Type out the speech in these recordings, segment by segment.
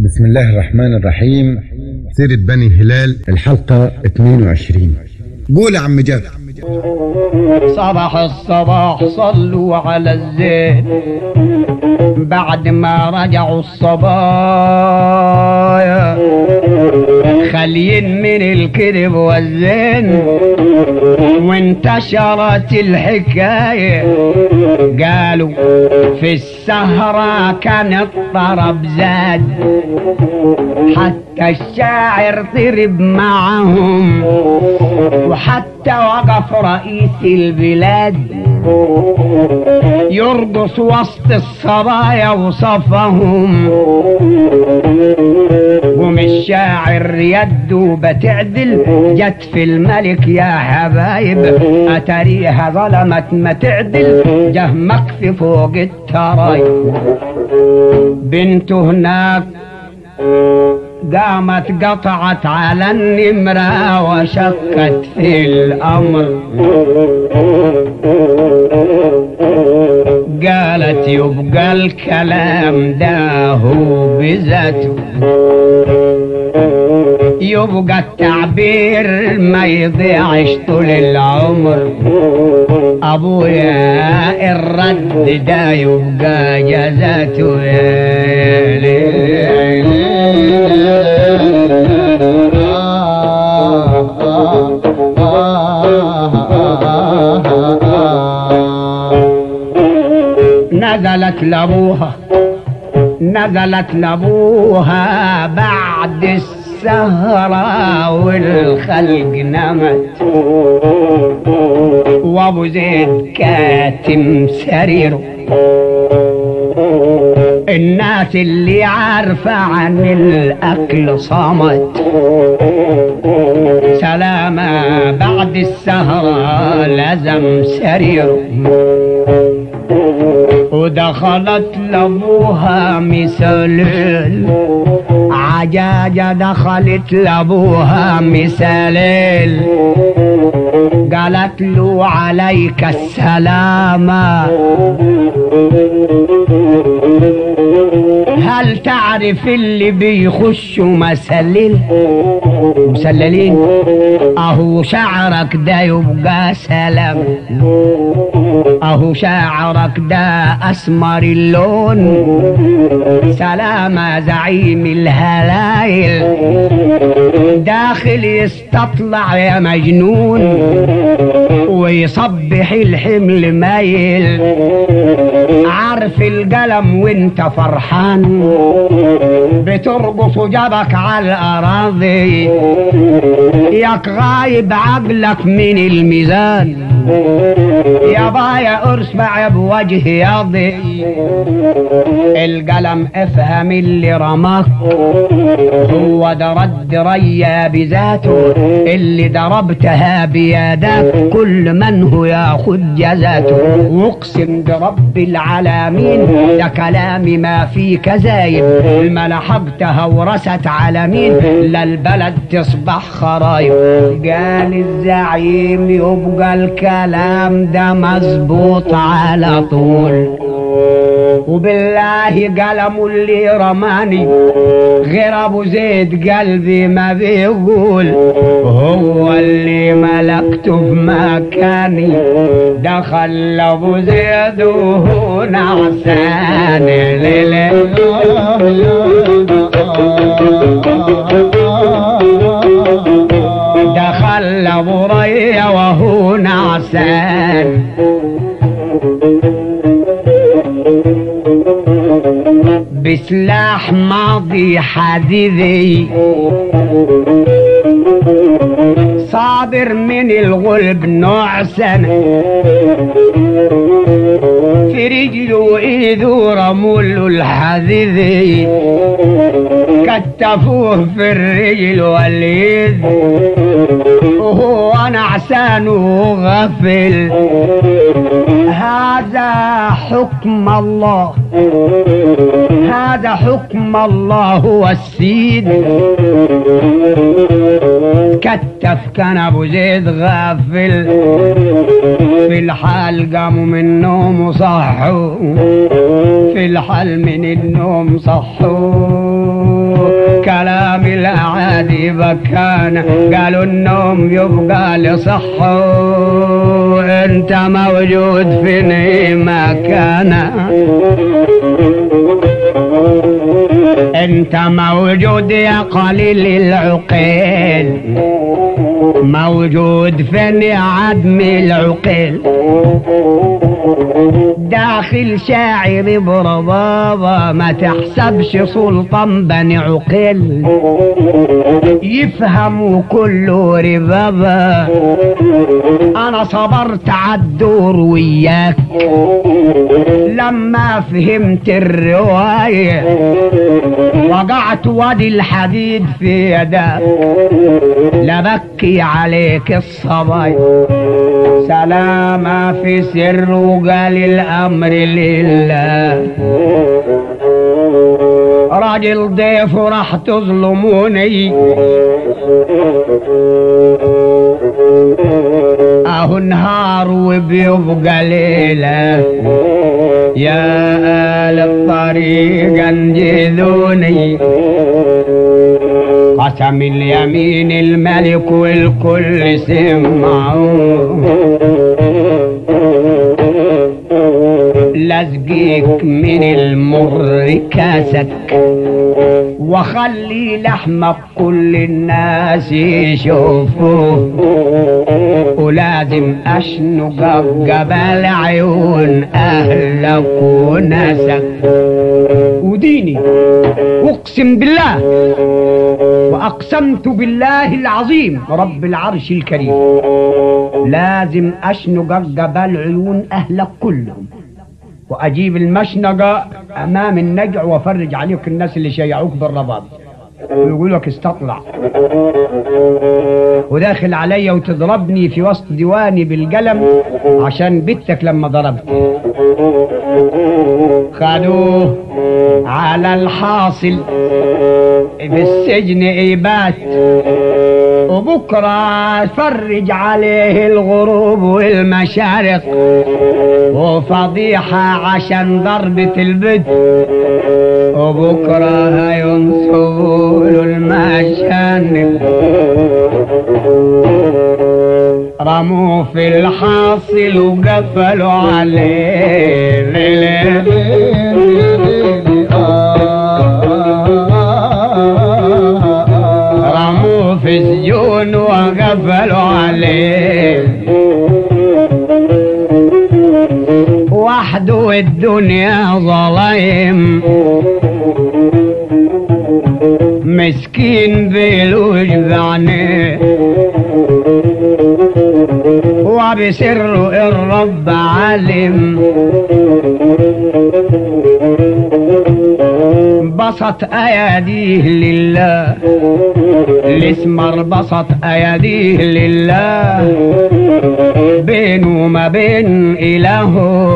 بسم الله الرحمن الرحيم سيرة بني هلال الحلقة 22 قول يا عم جابر صباح الصباح صلوا على الزين بعد ما رجعوا الصبايا خاليين من الكذب والزين وانتشرت الحكاية قالوا في السهرة كان الطرب زاد حتى الشاعر ضرب معهم وحتى وقف رئيس البلاد يرقص وسط الصبايا وصفهم قوم الشاعر يده بتعدل جت في الملك يا حبايب اتريها ظلمت ما تعدل جه مكفي فوق الترايب بنته هناك قامت قطعت على النمرة وشكت في الأمر قالت يبقى الكلام ده هو بذاته يبقى التعبير ما يضيعش طول العمر ابويا الرد ده يبقى جزاته يا ليل نزلت لابوها نزلت لابوها بعد السهرة والخلق نمت وابو زيد كاتم سريره الناس اللي عارفة عن الأكل صمت سلامة بعد السهرة لزم سريره ودخلت لابوها مثالين عجاجة دخلت لابوها مثالين قالت له عليك السلامة هل تعرف اللي بيخشوا مسلل مسللين اهو شعرك ده يبقى سلام اهو شعرك ده اسمر اللون سلامة زعيم الهلايل داخل يستطلع يا مجنون ويصبح الحمل مايل عارف القلم وانت فرحان بترقص جبك على الاراضي ياك غايب عقلك من الميزان يا بايا ارسمع بوجه ياضي القلم افهم اللي رماك هو ده رد ريا بذاته اللي ضربتها بيدك كل من هو ياخد جزاته واقسم برب العالمين ده كلامي ما في كذايب الملحقتها ورست على مين للبلد تصبح خرايب قال الزعيم يبقى الكلام ده مظبوط على طول وبالله قلم اللي رماني غير ابو زيد قلبي ما بيقول هو اللي ملكته في مكاني دخل ابو زيد وهو نعسان دخل ابو ريا وهو نعسان بسلاح ماضي حديدي صابر من الغلب نوع سنة في رجله وإيده رمول الحديدي كتفوه في الرجل واليد وهو نعسان وغفل هذا حكم الله هذا حكم الله هو السيد كتف كان ابو زيد غافل في الحال قاموا من النوم وصحوا في الحال من النوم صحوا بكانا قالوا النوم يبقى لصحه انت موجود في مكانا انت موجود يا قليل العقيل موجود فين يا عدم العقيل داخل شاعر بربابة ما تحسبش سلطان بني عقيل يفهم كله ربابة انا صبرت عالدور وياك لما فهمت الرواية وقعت وادي الحديد في يدك لبكي عليك الصبايا سلامة في سر وقال الأمر لله راجل ضيف راح تظلموني اهو نهار وبيبقى ليلة يا آل الطريق انجذوني قسم اليمين الملك والكل سمعوا لزقيك من المر كاسك وخلي لحمك كل الناس يشوفوه ولازم اشنق قبل عيون اهلك وناسك وديني اقسم بالله واقسمت بالله العظيم رب العرش الكريم لازم اشنق قبل عيون اهلك كلهم واجيب المشنقة امام النجع وافرج عليك الناس اللي شيعوك بالرباط ويقول لك استطلع وداخل عليا وتضربني في وسط ديواني بالقلم عشان بنتك لما ضربت خدوه على الحاصل في السجن إيبات وبكرة فرج عليه الغروب والمشارق وفضيحة عشان ضربة البت وبكرة هينصبوا له المشانق رموه في الحاصل وقفلوا عليه رموه في سجون وقفلوا عليه وحده الدنيا ظليم مسكين بيلوج بعينيه وبسر الرب علم بسط اياديه لله الاسمر بسط اياديه لله بينه وما بين الهه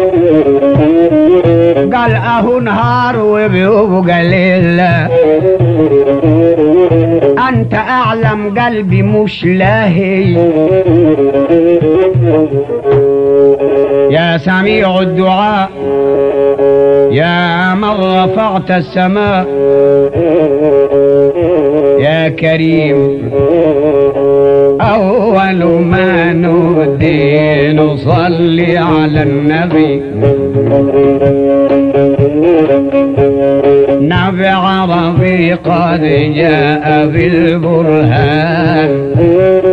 قال اهو نهار وبيبقى ليله انت اعلم قلبي مش لاهي يا سميع الدعاء يا من رفعت السماء يا كريم أول ما نودي نصلي على النبي نبي عربي قد جاء بالبرهان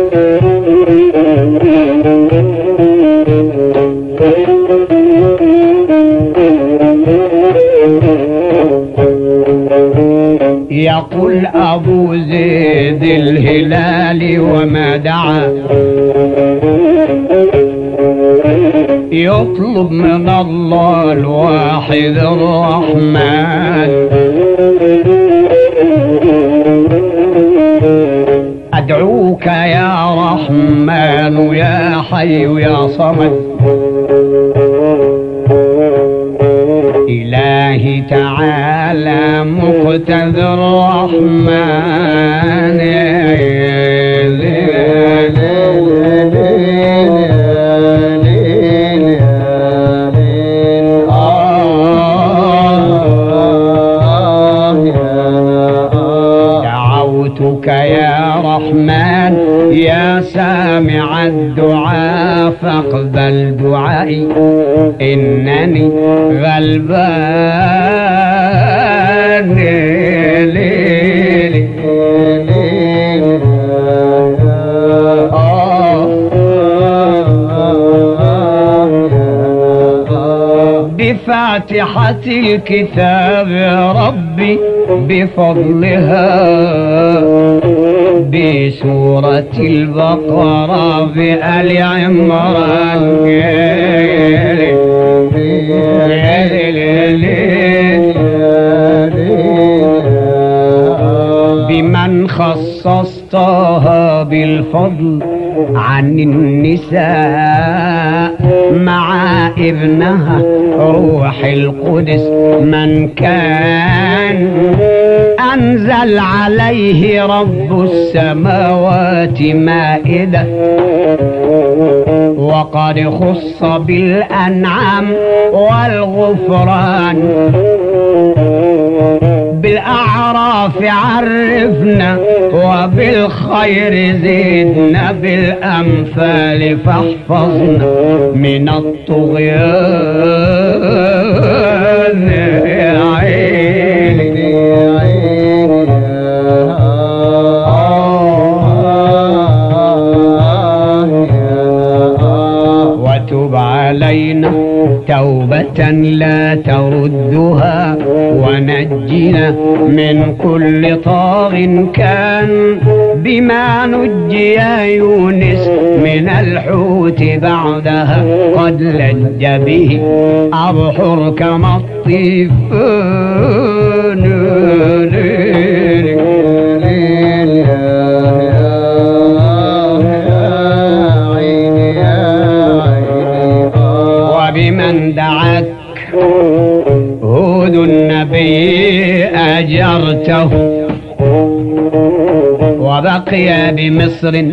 يقول أبو زيد الهلال وما دعا يطلب من الله الواحد الرحمن أدعوك يا رحمن يا حي يا صمد إلهي تعالى مقتدى الرحمن دعوتك يا رحمن يا سامع الدعاء فاقبل دعائي إنني غلبان ليلي بفاتحة الكتاب يا ربي بفضلها بسورة البقرة بآل عمران بمن خصصتها بالفضل عن النساء مع ابنها روح القدس من كان أنزل عليه رب السماوات مائدة وقد خص بالأنعام والغفران بالأعراف عرفنا وبالخير زدنا بالأمثال فاحفظنا من الطغيان يا عيني يا عيني وتب علينا توبة لا تردها ونجنا من كل طاغ كان بما نجي يونس من الحوت بعدها قد لج به أبحر كما الطيفان وبمن دعاك هود النبي أجرته وبقي بمصر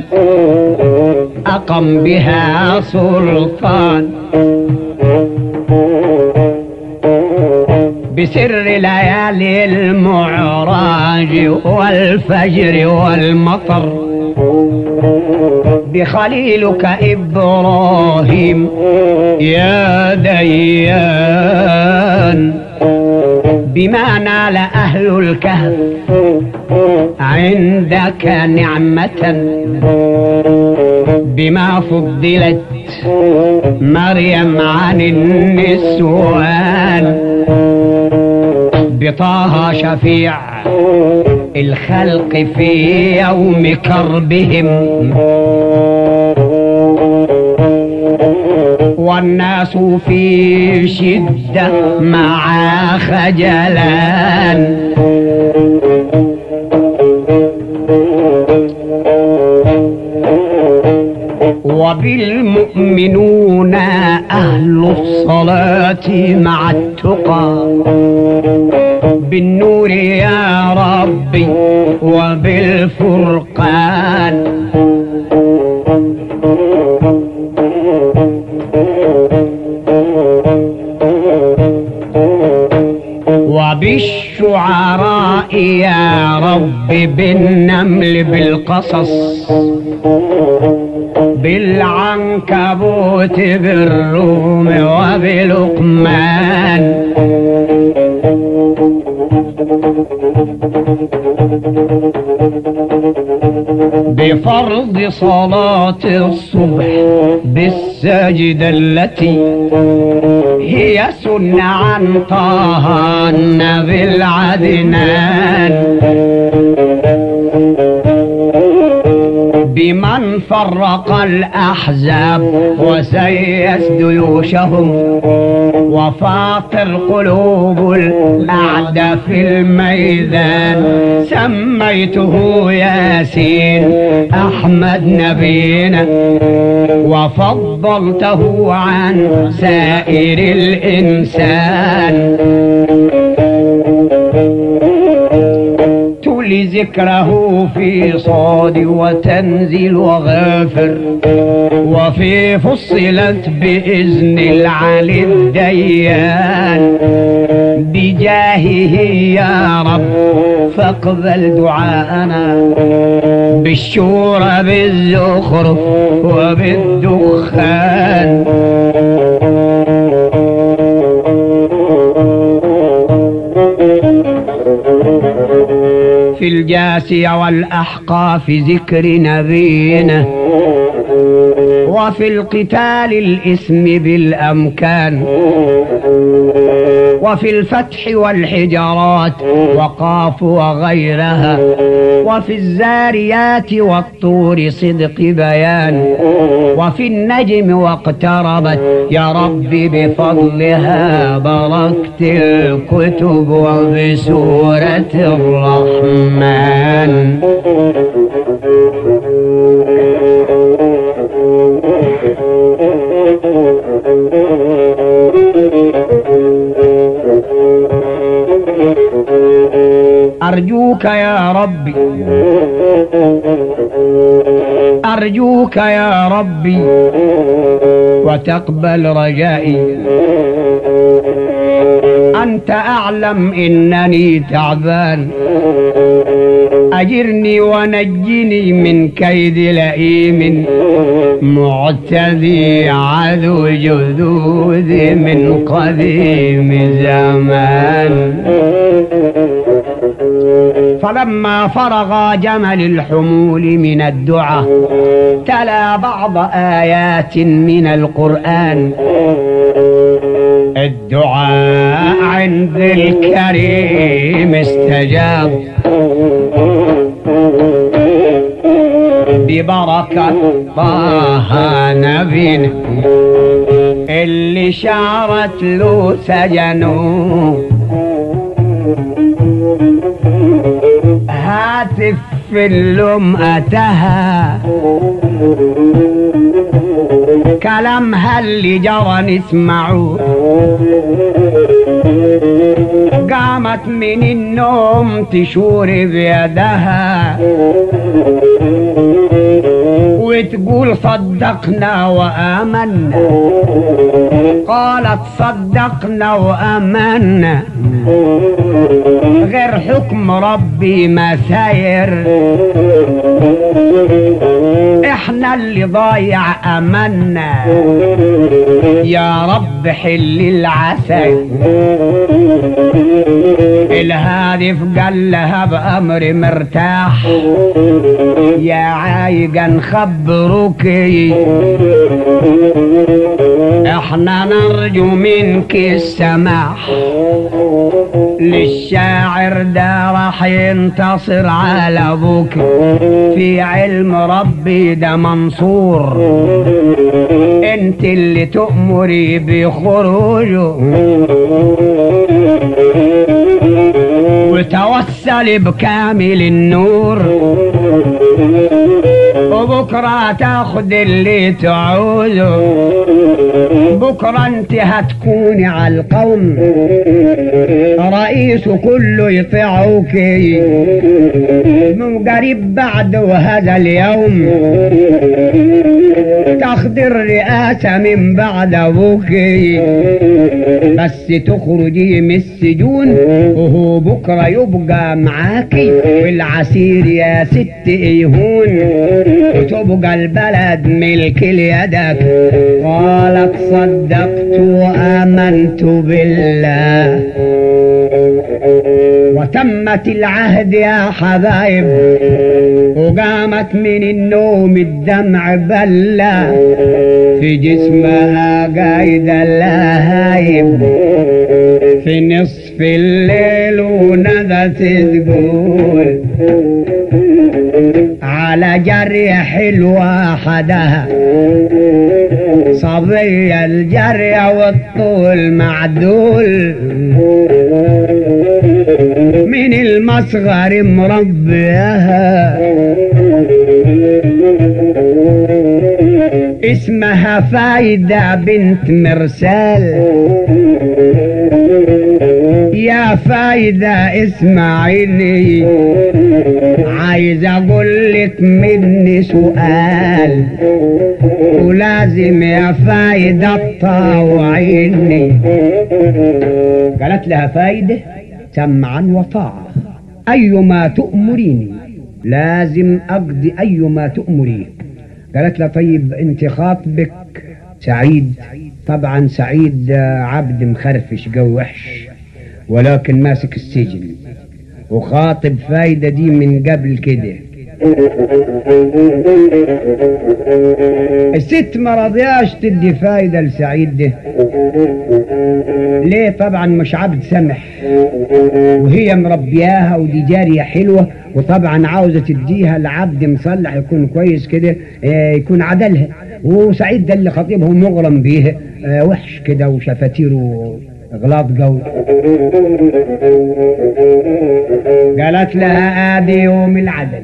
أقم بها سلطان بسر ليالي المعراج والفجر والمطر بخليلك إبراهيم يا ديان بما نال أهل الكهف عندك نعمة بما فضلت مريم عن النسوان بطه شفيع الخلق في يوم كربهم والناس في شدة مع خجلان وبالمؤمنون أهل الصلاة مع التقى بالنور يا ربي وبالفرقان وبالشعراء يا رب بالنمل بالقصص بالعنكبوت بالروم وبلقمان بفرض صلاة الصبح بالسجدة التي هي سنة عن طه النبي العدنان بمن فرق الأحزاب وسيس جيوشهم وفاطر قلوب الأعدى في الميدان سميته ياسين أحمد نبينا وفضلته عن سائر الإنسان تولي ذكره في صاد وتنزل وغافر وفي فصلت بإذن العلي الديان بجاه بجاهه يا رب فاقبل دعاءنا بالشورى بالزخرف وبالدخان في الجاسية والأحقاف ذكر نبينا وفي القتال الإثم بالأمكان وفي الفتح والحجارات وقاف وغيرها وفي الزاريات والطور صدق بيان وفي النجم واقتربت يا رب بفضلها بركت الكتب وبسورة الرحمن أرجوك يا ربي أرجوك يا ربي وتقبل رجائي أنت أعلم إنني تعبان أجرني ونجني من كيد لئيم معتدي عدو جذوذ من قديم زمان فلما فرغ جمل الحمول من الدعاء تلا بعض آيات من القرآن الدعاء عند الكريم استجاب ببركة طه نبينا اللي شعرت له سجنه هاتف في اللمأتها كلامها اللي جرى نسمعه قامت من النوم تشور بيدها وتقول صدقنا وآمنا قالت صدقنا وآمنا غير حكم ربي ما ساير احنا اللي ضايع املنا يا رب حل العسل الهادف قال لها بامر مرتاح يا عايقة نخبروك احنا نرجو منك السماح للشاعر ده راح ينتصر على ابوك في علم ربي ده منصور انت اللي تؤمري بخروجه وتوسل بكامل النور وبكرة تاخد اللي تعوزه بكرة انت هتكوني على القوم رئيس كله يطيعوك من قريب بعد هذا اليوم تاخد الرئاسة من بعد ابوك بس تخرجي من السجون وهو بكرة يبقى معاكي والعسير يا ست يهون وتبقى البلد ملك ليدك قالت صدقت وآمنت بالله وتمت العهد يا حبايب وقامت من النوم الدمع بلة في جسمها قايدة لهايب في نصف الليل وندت تقول على جريح الواحدة صبي الجري والطول معدول من المصغر مربيها اسمها فايدة بنت مرسال يا فايدة اسمعيني عايز اقول لك مني سؤال ولازم يا فايدة تطاوعيني قالت لها فايدة سمعا وطاعة أيما تؤمريني لازم أقضي أيما تؤمريه قالت لها طيب انت خاطبك سعيد طبعا سعيد آه، عبد مخرفش جو وحش ولكن ماسك السجن وخاطب فايدة دي من قبل كده الست ما رضياش تدي فايدة لسعيد ده ليه طبعا مش عبد سمح وهي مربياها ودي جارية حلوة وطبعا عاوزة تديها لعبد مصلح يكون كويس كده آه، يكون عدلها وسعيد ده اللي خطيبه مغرم بيه آه، وحش كده وشفاتيره غلاط قوي قالت لها ادي يوم العدل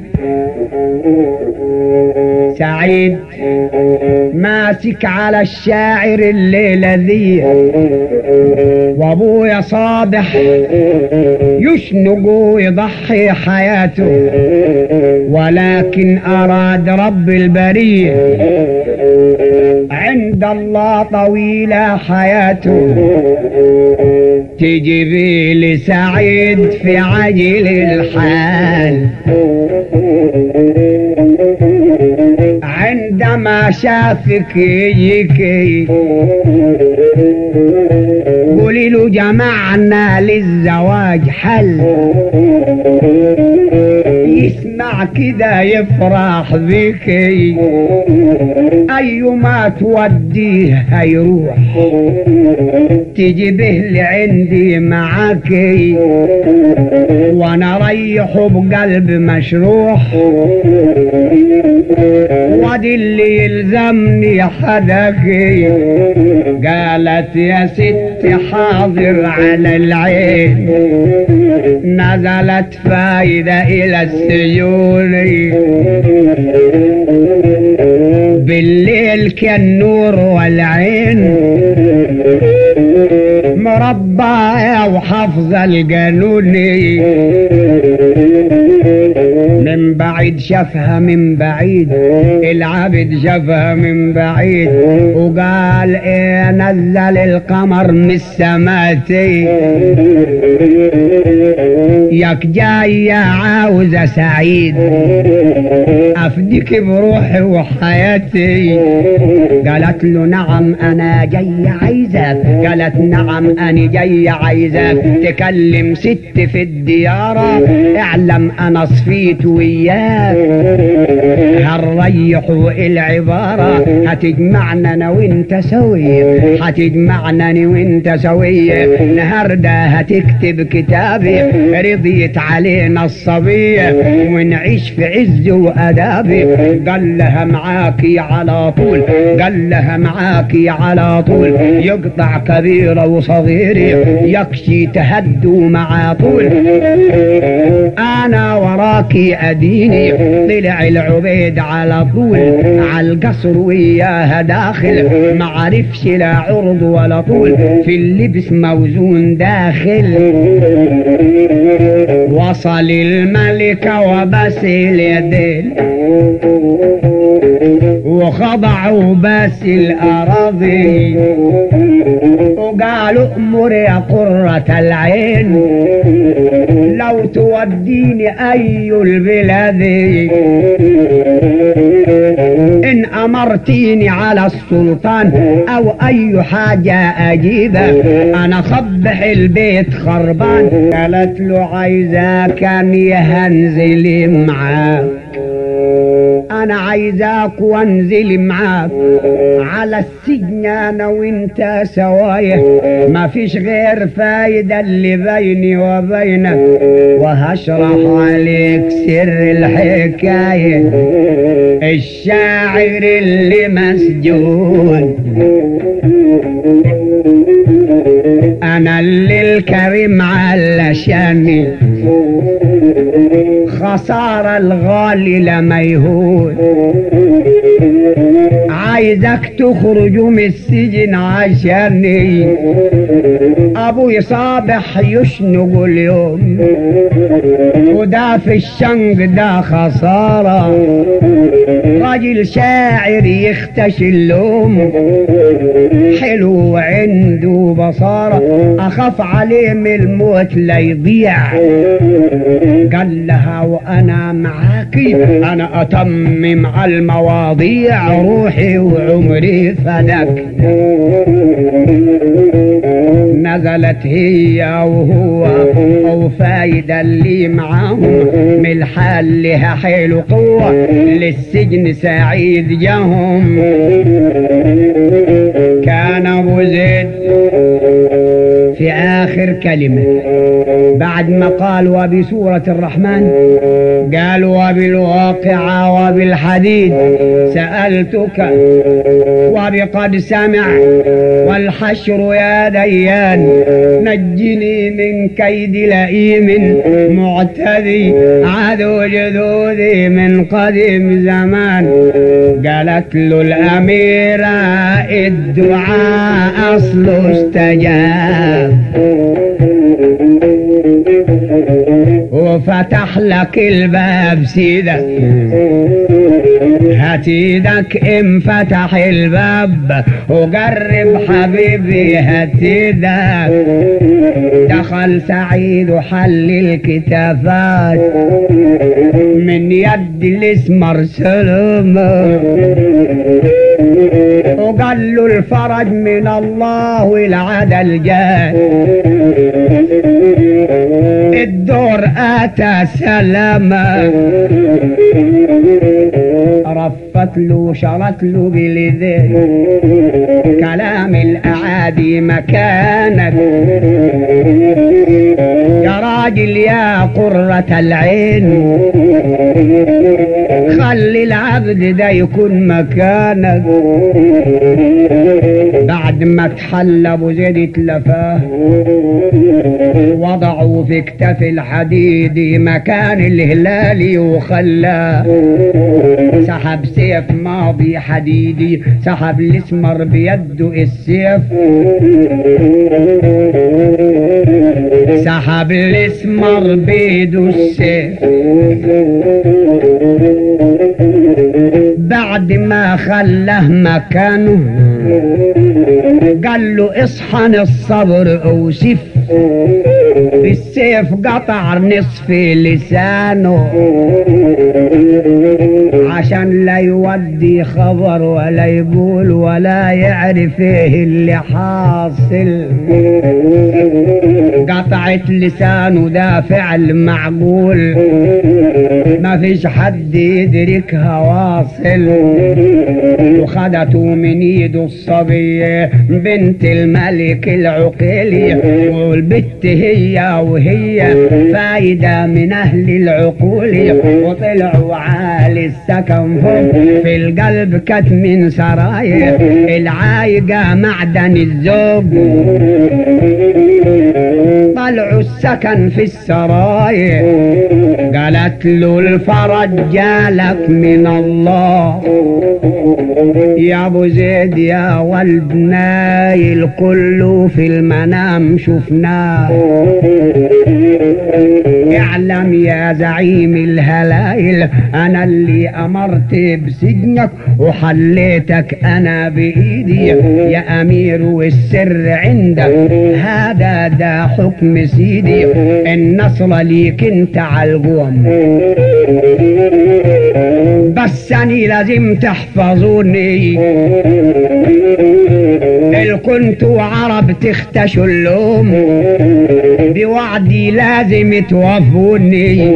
سعيد ماسك على الشاعر الليلة ذي وابويا صابح يشنق ويضحي حياته ولكن اراد رب البريه عند الله طويلة حياته تجيبي لي سعيد في عجل الحال عندما شافك يجيكي قولي له جمعنا للزواج حل يسمع كده يفرح بيكي أيما توديه هيروح تجيبه لعندي معاكي وانا ريحه بقلب مشروح وادي اللي يلزمني حدكي قالت يا ست حاضر على العين نزلت فايدة إلى السجون بالليل كالنور والعين مربعة وحافظة القانوني من بعيد شافها من بعيد العبد شافها من بعيد وقال ايه نزل القمر من السماتي ياك جاي عاوزة سعيد افديك بروحي وحياتي قالت له نعم انا جاي عايزك قالت نعم انا جاي عايزك تكلم ست في الديارة اعلم انا صفيت وياك هنريحوا العبارة هتجمعنا انا وانت سوي هتجمعنا انا وانت سوي النهارده هتكتب كتابي رضيت علينا الصبية ونعيش في عز وادابي قال لها معاكي على طول قال لها معاكي على طول يقطع كبيرة وصغيرة يكشي تهدوا مع طول انا وراكي اديني طلع العبيد على طول على القصر وياها داخل ما عرفش لا عرض ولا طول في اللبس موزون داخل وصل الملك وبس اليدين وخضعوا بس الأراضي وقالوا امر يا قرة العين لو توديني أي البلاد إن أمرتيني على السلطان أو أي حاجة أجيبها أنا صبح البيت خربان قالت له عايزة كان يهنزل معاك انا عايزاك وانزل معاك على السجن انا وانت سوايا ما فيش غير فايدة اللي بيني وبينك وهشرح عليك سر الحكاية الشاعر اللي مسجون انا اللي الكريم علشاني خسارة الغالي لما يهون عايزك تخرج من السجن عشاني ابوي صابح يشنق اليوم وده في الشنق ده خسارة راجل شاعر يختشي اللوم حلو وعنده بصارة اخاف عليه من الموت لا يضيع قال لها وانا معاكي انا اتمم على المواضيع روحي وعمري فدك نزلت هي وهو وفايدة اللي معاهم من الحال لها حيل قوة للسجن سعيد جهم كان ابو زيد في آخر كلمة بعد ما قال وبسورة الرحمن قال وبالواقعة وبالحديد سألتك وبقد سمع والحشر يا ديان نجني من كيد لئيم معتدي عدو جدودي من قديم زمان قالت له الأميرة الدعاء أصله استجاب وفتح لك الباب سيدك هات ايدك انفتح الباب وقرب حبيبي هات ايدك دخل سعيد وحل الكتافات من يد الاسمر سلمه وقال له الفرج من الله والعدل جاء الدور اتى سلامة رفت له وشرت له بالذين كلام الاعادي مكانك يا راجل يا قرة العين خلي العبد ده يكون مكانك بعد ما تحلى ابو زيد اتلفاه وضعوا في اكتاف الحديد مكان الهلالي وخلاه سحب سيف ماضي حديدي سحب الاسمر بيده السيف سحب الاسمر بيده السيف بعد ما خلاه مكانه قال له اصحن الصبر اوسف بالسيف قطع نصف لسانه عشان لا يودي خبر ولا يقول ولا يعرف ايه اللي حاصل قطعت لسانه ده فعل معقول ما فيش حد يدركها واصل وخدته من ايده الصبية بنت الملك العقيلي والبت هي وهي فايدة من اهل العقول وطلعوا عالي السكن فوق في القلب كتم سرايا العايقة معدن الزوج طلعوا السكن في السرايا قالت له الفرج جالك من الله يا ابو زيد يا ولد نايل كله في المنام شفناه اعلم يا زعيم الهلايل انا اللي امرت بسجنك وحليتك انا بايدي يا امير والسر عندك هذا ده حكم سيدي النصر ليك انت عالقوم بس اني لازم تحفظوني ال كنتوا عرب تختشوا اللوم بوعدي لازم توفوني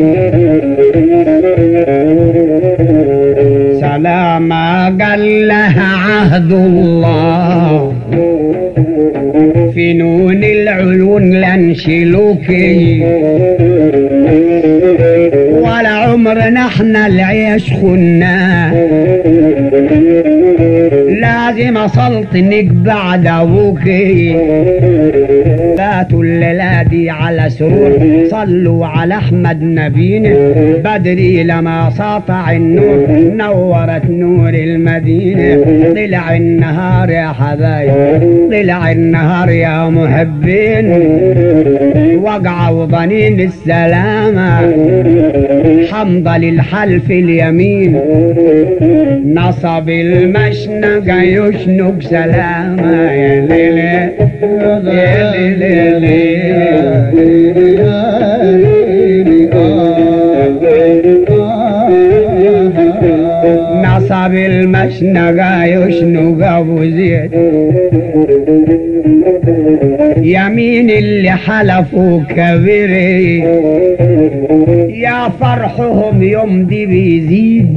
سلاما قال لها عهد الله في نون العيون لنشلوكي ولا عمرنا احنا العيش خنا لازم ما سلطنك بعد ابوكي فاتوا الليلة دي على سرور صلوا على احمد نبينا بدري لما سطع النور نورت نور المدينة طلع النهار يا حبايب طلع النهار يا محبين وقعوا ضنين السلامة حمضة للحلف اليمين نصب المشنقة يشنق سلامة يا ليلي يا ليلي نصب المشنقة يشنق ابو زيد يمين اللي حلفوا كبيري يا فرحهم يوم دي بيزيد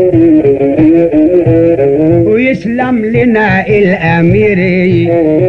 ويسلم لنا الاميري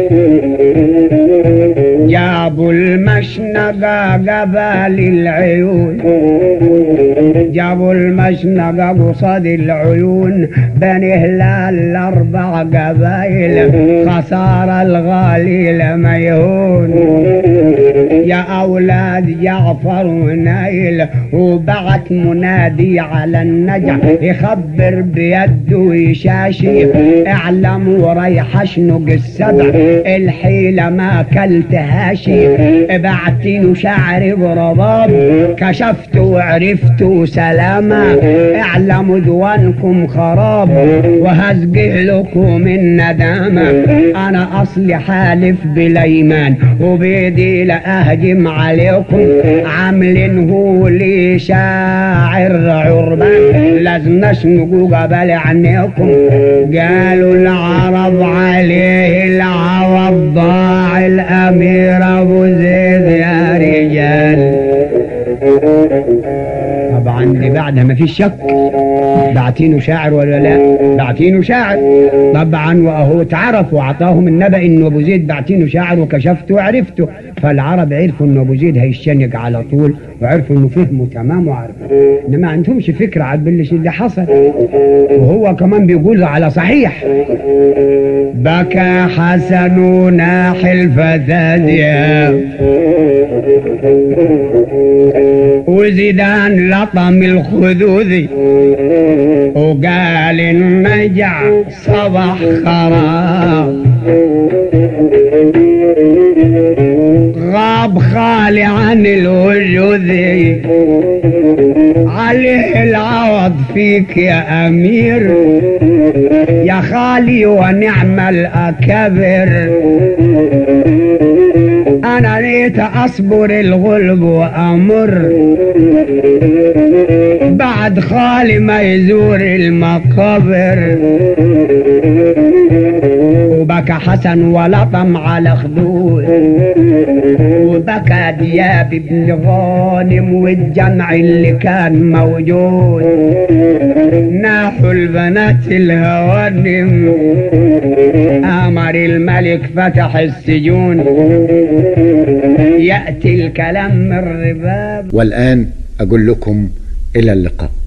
جابوا المشنقة قبال العيون جابوا المشنقة قصاد العيون بني هلال الأربع قبايل خسارة الغالي ميهون يا أولاد جعفر ونايل وبعت منادي على النجع يخبر بيده يشاشي اعلم وريح اشنق السبع الحيلة ما كلتهاشي بعتين شعري برباب كشفت وعرفت سلامة اعلموا دوانكم خراب وهزقه لكم الندامة انا اصلي حالف بالايمان وبيدي لاهجم عليكم عاملين هو لي شاعر عربان لازم نشنقوا قبل عنيكم قالوا العرب عليه العرب ضاع الامير ابو زيد يا رجال طبعا دي بعدها ما فيش شك بعتينه شاعر ولا لا بعتينه شاعر طبعا واهو اتعرف واعطاهم النبأ انه ابو زيد بعتينه شاعر وكشفته وعرفته فالعرب عرفوا انه ابو زيد هيشنق على طول وعرفوا انه فهمه تمام وعرفوا انما ما عندهمش فكره عن باللي اللي حصل وهو كمان بيقول على صحيح بكى حسن ناحي الفتاة وزيدان لطم الخدود وقال النجع صبح خراب غاب خالي عن الوجود عليه العوض فيك يا امير يا خالي ونعم الاكابر انا ريت اصبر الغلب وامر بعد خالي ما يزور المقابر وبكى حسن ولطم على خدود وبكى دياب بن غانم والجمع اللي كان موجود ناحوا البنات الهوانم امر الملك فتح السجون ياتي الكلام من رباب والآن أقول لكم إلى اللقاء